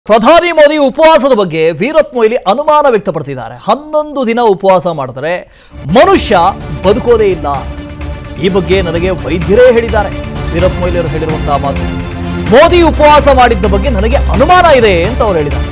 ಪ್ರಧಾನಿ ಮೋದಿ ಉಪವಾಸದ ಬಗ್ಗೆ ವೀರಪ್ಪ ಮೊಯ್ಲಿ ಅನುಮಾನ ವ್ಯಕ್ತಪಡಿಸಿದ್ದಾರೆ ಹನ್ನೊಂದು ದಿನ ಉಪವಾಸ ಮಾಡಿದರೆ ಮನುಷ್ಯ ಬದುಕೋದೇ ಇಲ್ಲ ಈ ಬಗ್ಗೆ ನನಗೆ ವೈದ್ಯರೇ ಹೇಳಿದ್ದಾರೆ ವೀರಪ್ಪ ಮೊಯ್ಲಿ ಅವರು ಹೇಳಿರುವಂತಹ ಮಾತು ಮೋದಿ ಉಪವಾಸ ಮಾಡಿದ್ದ ಬಗ್ಗೆ ನನಗೆ ಅನುಮಾನ ಇದೆ ಅಂತ ಅವ್ರು ಹೇಳಿದ್ದಾರೆ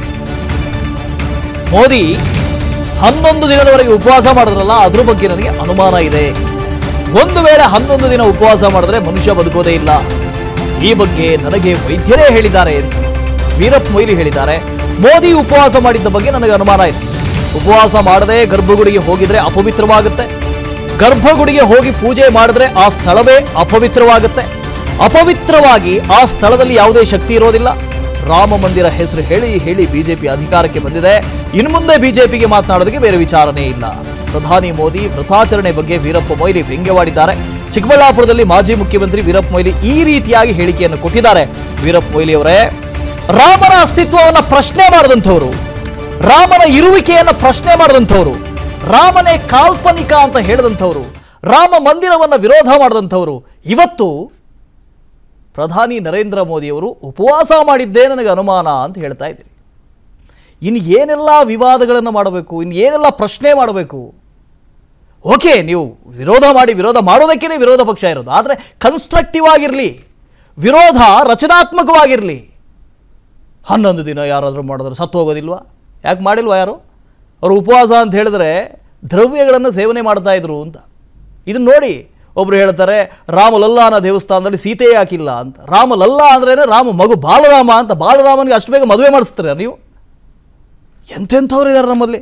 ಮೋದಿ ಹನ್ನೊಂದು ದಿನದವರೆಗೆ ಉಪವಾಸ ಮಾಡಿದ್ರಲ್ಲ ಅದ್ರ ಬಗ್ಗೆ ನನಗೆ ಅನುಮಾನ ಇದೆ ಒಂದು ವೇಳೆ ಹನ್ನೊಂದು ದಿನ ಉಪವಾಸ ಮಾಡಿದ್ರೆ ಮನುಷ್ಯ ಬದುಕೋದೇ ಇಲ್ಲ ಈ ಬಗ್ಗೆ ನನಗೆ ವೈದ್ಯರೇ ಹೇಳಿದ್ದಾರೆ ಅಂತ ವೀರಪ್ಪ ಮೊಯ್ಲಿ ಹೇಳಿದ್ದಾರೆ ಮೋದಿ ಉಪವಾಸ ಮಾಡಿದ್ದ ಬಗ್ಗೆ ನನಗೆ ಅನುಮಾನ ಇದೆ ಉಪವಾಸ ಮಾಡದೆ ಗರ್ಭಗುಡಿಗೆ ಹೋಗಿದ್ರೆ ಅಪವಿತ್ರವಾಗುತ್ತೆ ಗರ್ಭಗುಡಿಗೆ ಹೋಗಿ ಪೂಜೆ ಮಾಡಿದ್ರೆ ಆ ಸ್ಥಳವೇ ಅಪವಿತ್ರವಾಗುತ್ತೆ ಅಪವಿತ್ರವಾಗಿ ಆ ಸ್ಥಳದಲ್ಲಿ ಯಾವುದೇ ಶಕ್ತಿ ಇರೋದಿಲ್ಲ ರಾಮ ಮಂದಿರ ಹೆಸರು ಹೇಳಿ ಹೇಳಿ ಬಿಜೆಪಿ ಅಧಿಕಾರಕ್ಕೆ ಬಂದಿದೆ ಇನ್ನು ಮುಂದೆ ಬಿಜೆಪಿಗೆ ಮಾತನಾಡೋದಕ್ಕೆ ಬೇರೆ ವಿಚಾರನೇ ಇಲ್ಲ ಪ್ರಧಾನಿ ಮೋದಿ ವ್ರತಾಚರಣೆ ಬಗ್ಗೆ ವೀರಪ್ಪ ಮೊಯ್ಲಿ ವ್ಯಂಗ್ಯವಾಡಿದ್ದಾರೆ ಚಿಕ್ಕಬಳ್ಳಾಪುರದಲ್ಲಿ ಮಾಜಿ ಮುಖ್ಯಮಂತ್ರಿ ವೀರಪ್ಪ ಮೊಯ್ಲಿ ಈ ರೀತಿಯಾಗಿ ಹೇಳಿಕೆಯನ್ನು ಕೊಟ್ಟಿದ್ದಾರೆ ವೀರಪ್ಪ ಮೊಯ್ಲಿ ಅವರೇ ರಾಮನ ಅಸ್ತಿತ್ವವನ್ನು ಪ್ರಶ್ನೆ ಮಾಡಿದಂಥವ್ರು ರಾಮನ ಇರುವಿಕೆಯನ್ನು ಪ್ರಶ್ನೆ ಮಾಡಿದಂಥವ್ರು ರಾಮನೇ ಕಾಲ್ಪನಿಕ ಅಂತ ಹೇಳಿದಂಥವ್ರು ರಾಮ ಮಂದಿರವನ್ನು ವಿರೋಧ ಮಾಡಿದಂಥವ್ರು ಇವತ್ತು ಪ್ರಧಾನಿ ನರೇಂದ್ರ ಮೋದಿಯವರು ಉಪವಾಸ ಮಾಡಿದ್ದೇ ನನಗೆ ಅನುಮಾನ ಅಂತ ಹೇಳ್ತಾ ಇದ್ದೀರಿ ಇನ್ನು ಏನೆಲ್ಲ ವಿವಾದಗಳನ್ನು ಮಾಡಬೇಕು ಇನ್ನು ಏನೆಲ್ಲ ಪ್ರಶ್ನೆ ಮಾಡಬೇಕು ಓಕೆ ನೀವು ವಿರೋಧ ಮಾಡಿ ವಿರೋಧ ಮಾಡೋದಕ್ಕೇ ವಿರೋಧ ಪಕ್ಷ ಇರೋದು ಆದರೆ ಕನ್ಸ್ಟ್ರಕ್ಟಿವ್ ಆಗಿರಲಿ ವಿರೋಧ ರಚನಾತ್ಮಕವಾಗಿರಲಿ ಹನ್ನೊಂದು ದಿನ ಯಾರಾದರೂ ಮಾಡಿದ್ರೆ ಸತ್ತು ಹೋಗೋದಿಲ್ವಾ ಯಾಕೆ ಮಾಡಿಲ್ವಾ ಯಾರು ಅವರು ಉಪವಾಸ ಅಂತ ಹೇಳಿದ್ರೆ ದ್ರವ್ಯಗಳನ್ನು ಸೇವನೆ ಮಾಡ್ತಾ ಇದ್ರು ಅಂತ ಇದನ್ನ ನೋಡಿ ಒಬ್ರು ಹೇಳ್ತಾರೆ ರಾಮಲಲ್ಲ ಅನ್ನೋ ದೇವಸ್ಥಾನದಲ್ಲಿ ಸೀತೆ ಯಾಕಿಲ್ಲ ಅಂತ ರಾಮಲಲ್ಲ ಅಂದ್ರೇನೆ ರಾಮ ಮಗು ಬಾಲರಾಮ ಅಂತ ಬಾಲರಾಮನಿಗೆ ಅಷ್ಟು ಬೇಗ ಮದುವೆ ಮಾಡಿಸ್ತಾರೆ ನೀವು ಎಂತೆಂಥವ್ರು ಇದ್ದಾರೆ ನಮ್ಮಲ್ಲಿ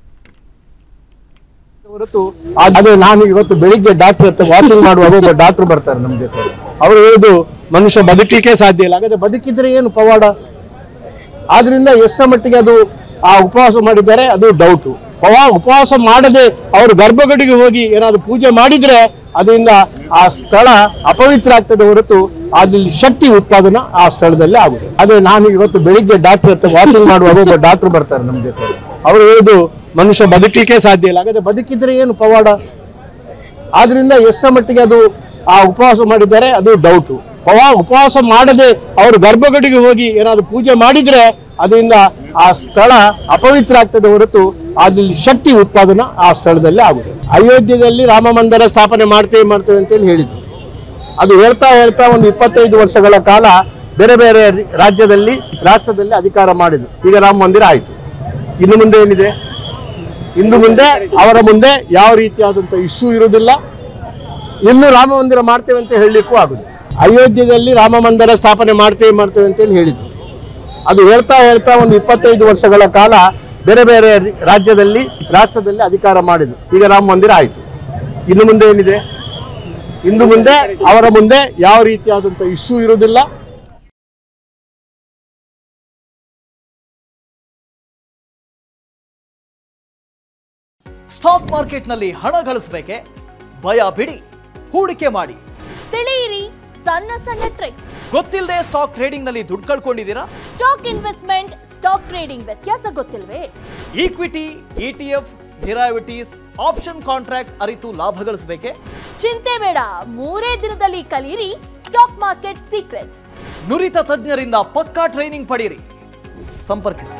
ಹೊರತು ಅದು ನಾನು ಇವತ್ತು ಬೆಳಿಗ್ಗೆ ಡಾಕ್ಟರ್ ಹತ್ರ ವಾಕಿಂಗ್ ಮಾಡುವಾಗ ಒಬ್ಬ ಡಾಕ್ಟರ್ ಬರ್ತಾರೆ ನಮ್ ಜೊತೆ ಅವರು ಹೇಳುದು ಮನುಷ್ಯ ಬದುಕಲಿಕ್ಕೆ ಸಾಧ್ಯ ಇಲ್ಲ ಹಾಗಾದ್ರೆ ಬದುಕಿದ್ರೆ ಏನು ಪವಾಡ ಆದ್ರಿಂದ ಎಷ್ಟರ ಮಟ್ಟಿಗೆ ಅದು ಆ ಉಪವಾಸ ಮಾಡಿದ್ದಾರೆ ಅದು ಡೌಟು ಪವಾ ಉಪವಾಸ ಮಾಡದೆ ಅವರು ಗರ್ಭಗಡಿಗೆ ಹೋಗಿ ಏನಾದ್ರು ಪೂಜೆ ಮಾಡಿದ್ರೆ ಅದರಿಂದ ಆ ಸ್ಥಳ ಅಪವಿತ್ರ ಆಗ್ತದೆ ಹೊರತು ಅಲ್ಲಿ ಶಕ್ತಿ ಉತ್ಪಾದನಾ ಆ ಸ್ಥಳದಲ್ಲಿ ಆಗುತ್ತೆ ಆದ್ರೆ ನಾನು ಇವತ್ತು ಬೆಳಿಗ್ಗೆ ಡಾಕ್ಟರ್ ಹತ್ರ ವಾಕಿಂಗ್ ಮಾಡುವಾಗ ಒಬ್ಬ ಡಾಕ್ಟರ್ ಬರ್ತಾರೆ ನಮ್ ಜೊತೆ ಅವರು ಹೇಳುದು ಮನುಷ್ಯ ಬದುಕಲಿಕ್ಕೆ ಸಾಧ್ಯ ಇಲ್ಲ ಹಾಗಾದ್ರೆ ಬದುಕಿದ್ರೆ ಏನು ಪವಾಡ ಆದ್ರಿಂದ ಎಷ್ಟರ ಮಟ್ಟಿಗೆ ಅದು ಆ ಉಪವಾಸ ಮಾಡಿದ್ದಾರೆ ಅದು ಡೌಟು ಪವಾ ಉಪವಾಸ ಮಾಡದೆ ಅವರು ಗರ್ಭಗಡಿಗೆ ಹೋಗಿ ಏನಾದ್ರು ಪೂಜೆ ಮಾಡಿದ್ರೆ ಅದರಿಂದ ಆ ಸ್ಥಳ ಅಪವಿತ್ರ ಆಗ್ತದೆ ಹೊರತು ಅಲ್ಲಿ ಶಕ್ತಿ ಉತ್ಪಾದನಾ ಆ ಸ್ಥಳದಲ್ಲಿ ಆಗುತ್ತೆ ಅಯೋಧ್ಯೆಯಲ್ಲಿ ರಾಮ ಮಂದಿರ ಸ್ಥಾಪನೆ ಮಾಡ್ತೇವೆ ಮಾಡ್ತೇವೆ ಅಂತೇಳಿ ಹೇಳಿದ್ರು ಅದು ಹೇಳ್ತಾ ಹೇಳ್ತಾ ಒಂದು ಇಪ್ಪತ್ತೈದು ವರ್ಷಗಳ ಕಾಲ ಬೇರೆ ಬೇರೆ ರಾಜ್ಯದಲ್ಲಿ ರಾಷ್ಟ್ರದಲ್ಲಿ ಅಧಿಕಾರ ಮಾಡಿದ್ರು ಈಗ ರಾಮ ಮಂದಿರ ಆಯಿತು ಇನ್ನು ಮುಂದೆ ಏನಿದೆ ಇನ್ನು ಮುಂದೆ ಅವರ ಮುಂದೆ ಯಾವ ರೀತಿಯಾದಂಥ ಇಶ್ಯೂ ಇರುವುದಿಲ್ಲ ಇನ್ನು ರಾಮ ಮಂದಿರ ಮಾಡ್ತೇವೆ ಅಂತ ಹೇಳಲಿಕ್ಕೂ ಆಗುದು ಅಯೋಧ್ಯೆಯಲ್ಲಿ ರಾಮ ಮಂದಿರ ಸ್ಥಾಪನೆ ಮಾಡ್ತೇವೆ ಮಾಡ್ತೇವೆ ಅಂತೇಳಿ ಹೇಳಿದ್ರು ಅದು ಹೇಳ್ತಾ ಹೇಳ್ತಾ ಒಂದು ಇಪ್ಪತ್ತೈದು ವರ್ಷಗಳ ಕಾಲ ಬೇರೆ ಬೇರೆ ರಾಜ್ಯದಲ್ಲಿ ರಾಷ್ಟ್ರದಲ್ಲಿ ಅಧಿಕಾರ ಮಾಡಿದ್ರು ಈಗ ರಾಮ ಮಂದಿರ ಆಯಿತು ಇನ್ನು ಮುಂದೆ ಏನಿದೆ ಇನ್ನು ಮುಂದೆ ಅವರ ಮುಂದೆ ಯಾವ ರೀತಿಯಾದಂಥ ಇಶ್ಯೂ ಇರುವುದಿಲ್ಲ ಸ್ಟಾಕ್ ಮಾರ್ಕೆಟ್ನಲ್ಲಿ ಹಣ ಗಳಿಸಬೇಕೆ ಭಯ ಬಿಡಿ ಹೂಡಿಕೆ ಮಾಡಿ ತಿಳಿಯಿರಿ ಸಣ್ಣ ಸಣ್ಣ ಟ್ರಿಕ್ಸ್ ಗೊತ್ತಿಲ್ಲದೆ ಸ್ಟಾಕ್ ಟ್ರೇಡಿಂಗ್ನಲ್ಲಿ ದುಡ್ಡು ಕಳ್ಕೊಂಡಿದ್ದೀರಾ ಸ್ಟಾಕ್ ಇನ್ವೆಸ್ಟ್ಮೆಂಟ್ ಸ್ಟಾಕ್ ಟ್ರೇಡಿಂಗ್ ವ್ಯತ್ಯಾಸ ಗೊತ್ತಿಲ್ವೇ equity E T F derivatives option contract ಅರಿತು ಲಾಭ ಗಳಿಸಬೇಕೆ ಚಿಂತೆ ಬೇಡ ಮೂರೇ ದಿನದಲ್ಲಿ ಕಲಿಯಿರಿ ಸ್ಟಾಕ್ ಮಾರ್ಕೆಟ್ ಸೀಕ್ರೆಟ್ಸ್ ನುರಿತ ತಜ್ಞರಿಂದ ಪಕ್ಕಾ ಟ್ರೈನಿಂಗ್ ಪಡೆಯಿರಿ ಸಂಪರ್ಕಿಸಿ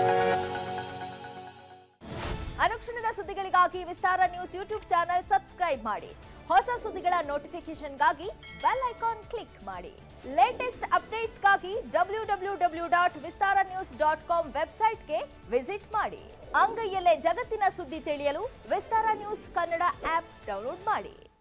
ಅನುಕ್ಷಣದ ಸುದ್ದಿಗಳಿಗಾಗಿ Vistara news YouTube channel subscribe ಮಾಡಿ ಹೊಸ ಸುದ್ದಿಗಳ ನೋಟಿಫಿಕೇಶನ್ಗಾಗಿ ಬೆಲ್ ಐಕಾನ್ ಕ್ಲಿಕ್ ಮಾಡಿ ಲೇಟೆಸ್ಟ್ ಅಪ್ಡೇಟ್ಸ್ಗಾಗಿ W W W dot Vistara news dot com ವೆಬ್ಸೈಟ್ಗೆ ವಿಸಿಟ್ ಮಾಡಿ ಅಂಗೈಯಲ್ಲೇ ಜಗತ್ತಿನ ಸುದ್ದಿ ತಿಳಿಯಲು Vistara news Kannada app download ಮಾಡಿ